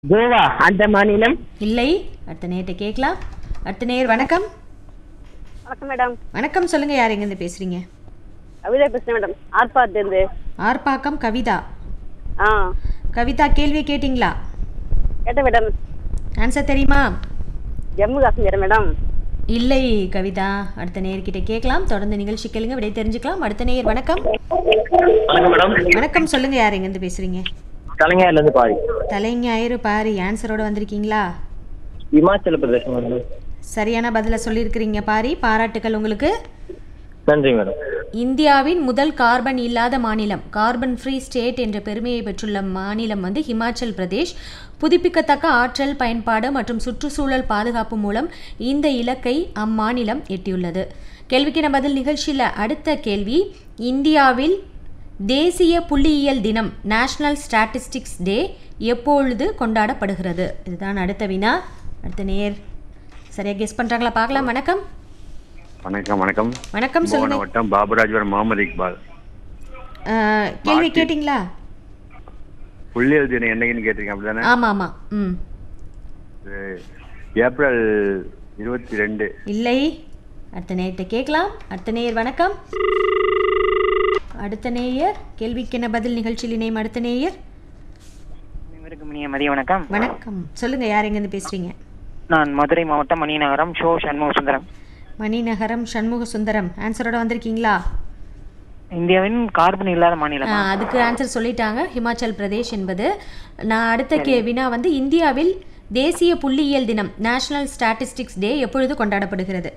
கோவா அந்த மாநிலம் இல்லை அடுத்த நேர்கிட்ட கேட்கலாம் அடுத்த நேர் வணக்கம் வணக்கம் மேடம் வணக்கம் சொல்லுங்க யார் எங்கேருந்து பேசுறீங்க கவிதா பேசுறேன் மேடம் ஆர்ப்பாத்திலிருந்து ஆர்ப்பாக்கம் கவிதா ஆ கவிதா கேள்வி கேட்டிங்களா கேட்டேன் மேடம் ஆன்சர் தெரியுமா ஜம்மு காஷ்மீர் மேடம் இல்லை கவிதா அடுத்த நேர்கிட்ட கேட்கலாம் தொடர்ந்து நிகழ்ச்சி கேளுங்க விடை தெரிஞ்சுக்கலாம் அடுத்த நேயர் வணக்கம் வணக்கம் மேடம் வணக்கம் சொல்லுங்க யார் எங்கேருந்து பேசுறீங்க கலைஞர்ல இருந்து பாரி தலைஞாயிறு பாரி ஆன்சரோட வந்திருக்கீங்களா இமாச்சல பிரதேசம் வந்து சரியான பதிலை சொல்லியிருக்கிறீங்க பாரி பாராட்டுக்கள் உங்களுக்கு நன்றி மேடம் இந்தியாவின் முதல் கார்பன் இல்லாத மாநிலம் கார்பன் ஃப்ரீ ஸ்டேட் என்ற பெருமையை பெற்றுள்ள மாநிலம் வந்து ஹிமாச்சல் பிரதேஷ் புதுப்பிக்கத்தக்க ஆற்றல் பயன்பாடு மற்றும் சுற்றுச்சூழல் பாதுகாப்பு மூலம் இந்த இலக்கை அம்மாநிலம் எட்டியுள்ளது கேள்விக்கான பதில் நிகழ்ச்சியில் அடுத்த கேள்வி இந்தியாவில் தேசிய புள்ளியியல் தினம் நேஷனல் ஸ்டாட்டிஸ்டிக்ஸ் டே எப்பொழுது கொண்டாடப்படுகிறது இதுதான் அடுத்த வினா அடுத்த நேர் சரியா கெஸ் பண்ணுறாங்களா பார்க்கலாம் வணக்கம் வணக்கம் வணக்கம் வணக்கம் சொல்லுங்க வட்டம் பாபுராஜ்வர் முகமது இக்பால் ஆஹ், கேள்வி கேட்டிங்களா புள்ளியல் தினம் என்னைக்குன்னு கேட்டிருக்கீங்க அப்படிதானே ஆமா ஆமா ம் இது ஏப்ரல் இருபத்தி ரெண்டு இல்லை அடுத்த நேயர்கிட்ட கேட்கலாம் அடுத்த நேயர் வணக்கம் அடுத்த நேயர் கேள்விக்கு என்ன பதில் நிகழ்ச்சியில் இணையும் அடுத்த நேயர் அனைவருக்கும் இனிய மதிய வணக்கம் வணக்கம் சொல்லுங்க யார் எங்கேருந்து பேசுறீங்க நான் மதுரை மாவட்டம் மணிநகரம் ஷோ சண்முக சுந்தரம் மணிநகரம் சண்முக சுந்தரம் ஆன்சரோட வந்திருக்கீங்களா இந்தியாவின் கார்பன் இல்லாத மாநிலம் ஆஹ், அதுக்கு ஆன்சர் சொல்லிட்டாங்க ஹிமாச்சல் பிரதேஷ் என்பது நான் அடுத்த கே வினா வந்து இந்தியாவில் தேசிய புள்ளியியல் தினம் நேஷனல் ஸ்டாட்டிஸ்டிக்ஸ் டே எப்பொழுது கொண்டாடப்படுகிறது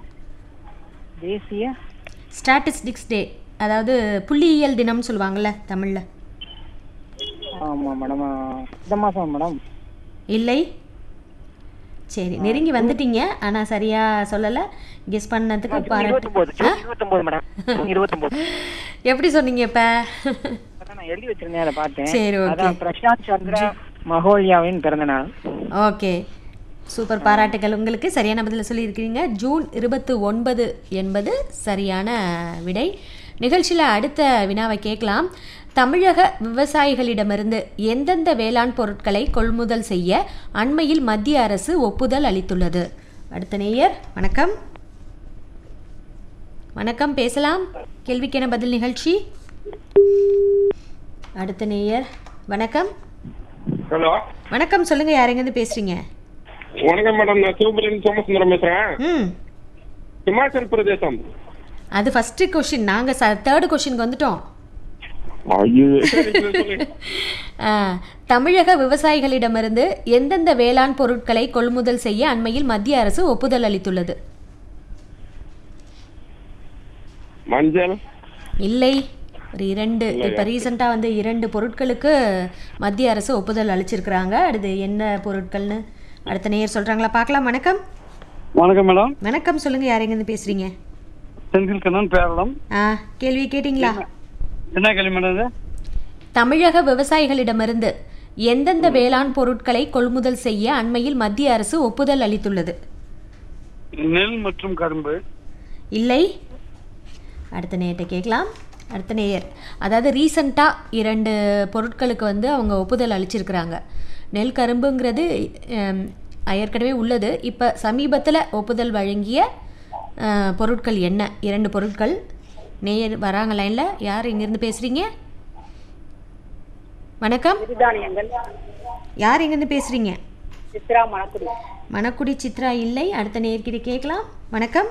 தேசிய ஸ்டாட்டிஸ்டிக்ஸ் டே அதாவது புள்ளியியல் தினம்னு சொல்லுவாங்கள்ல தமிழில் ஆமா மேடம் இந்த மாசம் மேடம் இல்லை சரி நெருங்கி வந்துட்டீங்க ஆனால் சரியா சொல்லலை கெஸ் பண்ணதுக்கு பாராட்டு இருபத்தொன்பது ஜூன் இருபத்தொன்பது மேடம் இருபத்தொன்பது எப்படி சொன்னீங்க இப்போ அதான் நான் எழுதி வச்சிருந்தேன் அதை பார்த்தேன் சரி, okay. அதான் பிரசாந்த் சந்திர மகோலியாவின் பிறந்த நாள் ஓகே சூப்பர் பாராட்டுகள் உங்களுக்கு சரியான பதில சொல்லியிருக்கிறீங்க ஜூன் இருபத்து ஒன்பது என்பது சரியான விடை நிகழ்ச்சியில் அடுத்த வினாவை கேட்கலாம் தமிழக விவசாயிகளிடமிருந்து எந்தெந்த வேளாண் பொருட்களை கொள்முதல் செய்ய அண்மையில் மத்திய அரசு ஒப்புதல் அளித்துள்ளது அடுத்த நேயர் வணக்கம் வணக்கம் பேசலாம் கேள்விக்கென பதில் நிகழ்ச்சி அடுத்த நேயர் வணக்கம் ஹலோ வணக்கம் சொல்லுங்க யாரெங்கேருந்து பேசுறீங்க வணக்கம் மேடம் நான் சிவபுரியன் சோமசுந்தரம் பேசுறேன் ம் ஹிமாச்சல் பிரதேசம் அது ஃபர்ஸ்ட் கொஷின் நாங்கள் ச தேர்டு கொஷினுக்கு வந்துட்டோம் ஐயோ சரி, சரி, சொல்லு. ஆ, தமிழக விவசாயிகளிடமிருந்து எந்தெந்த வேளாண் பொருட்களை கொள்முதல் செய்ய அண்மையில் மத்திய அரசு ஒப்புதல் அளித்துள்ளது மஞ்சள் இல்லை ஒரு இரண்டு இப்போ ரீசெண்டாக வந்து இரண்டு பொருட்களுக்கு மத்திய அரசு ஒப்புதல் அளிச்சிருக்கிறாங்க அடுத்து என்ன பொருட்கள்னு அடுத்த நேயர் சொல்கிறாங்களா பார்க்கலாம் வணக்கம் வணக்கம் மேடம் வணக்கம் சொல்லுங்கள் யாரெங்கேருந்து பேசுகிறீங்க செந்தில் கண்ணன் பேரளம் ஆ கேள்வி கேட்டிங்களா என்ன கேள்வி மேடம் இது தமிழக விவசாயிகளிடமிருந்து எந்தெந்த வேளாண் பொருட்களை கொள்முதல் செய்ய அண்மையில் மத்திய அரசு ஒப்புதல் அளித்துள்ளது நெல் மற்றும் கரும்பு இல்லை அடுத்த நேயர்கிட்ட கேட்கலாம் அடுத்த நேயர் அதாவது ரீசண்டாக இரண்டு பொருட்களுக்கு வந்து அவங்க ஒப்புதல் அளிச்சிருக்கிறாங்க நெல் கரும்புங்கிறது ஹம், ஏற்கனவே உள்ளது இப்போ சமீபத்தில் ஒப்புதல் வழங்கிய அஹ், பொருட்கள் என்ன இரண்டு பொருட்கள் நேயர் வராங்க லைனில் யார் இங்கேருந்து பேசுகிறீங்க வணக்கம் சிறுதானியங்கள் யார் எங்கேருந்து பேசுகிறீங்க சித்ரா மணக்குடி மணக்குடி சித்ரா இல்லை அடுத்த நேர்கிட்ட கேட்கலாம் வணக்கம்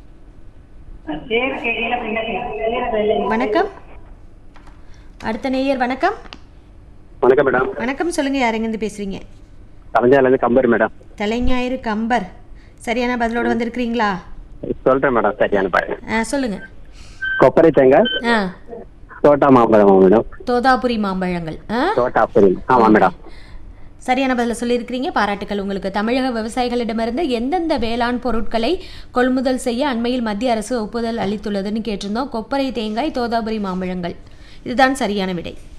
வணக்கம் அடுத்த நேயர் வணக்கம் வணக்கம் மேடம் வணக்கம் சொல்லுங்க யார் எங்கேருந்து பேசுறீங்க கலைஞர்ல இருந்து கம்பர் மேடம் தலைஞாயிறு கம்பர் சரியான பதிலோட வந்திருக்கிறீங்களா சொல்றேன் மேடம் சரியான பாருங்க ஆ, சொல்லுங்க கொப்பரை தேங்காய் ஆ தோட்டா மாம்பழம் மேடம் தோதாபுரி மாம்பழங்கள் ஆ தோட்டாபுரி ஆமா மேடம் சரியான பதில சொல்லியிருக்கிறீங்க பாராட்டுக்கள் உங்களுக்கு தமிழக விவசாயிகளிடமிருந்து எந்தெந்த வேளாண் பொருட்களை கொள்முதல் செய்ய அண்மையில் மத்திய அரசு ஒப்புதல் அளித்துள்ளதுன்னு கேட்டிருந்தோம் கொப்பரை தேங்காய் தோதாபுரி மாம்பழங்கள் இதுதான் சரியான விடை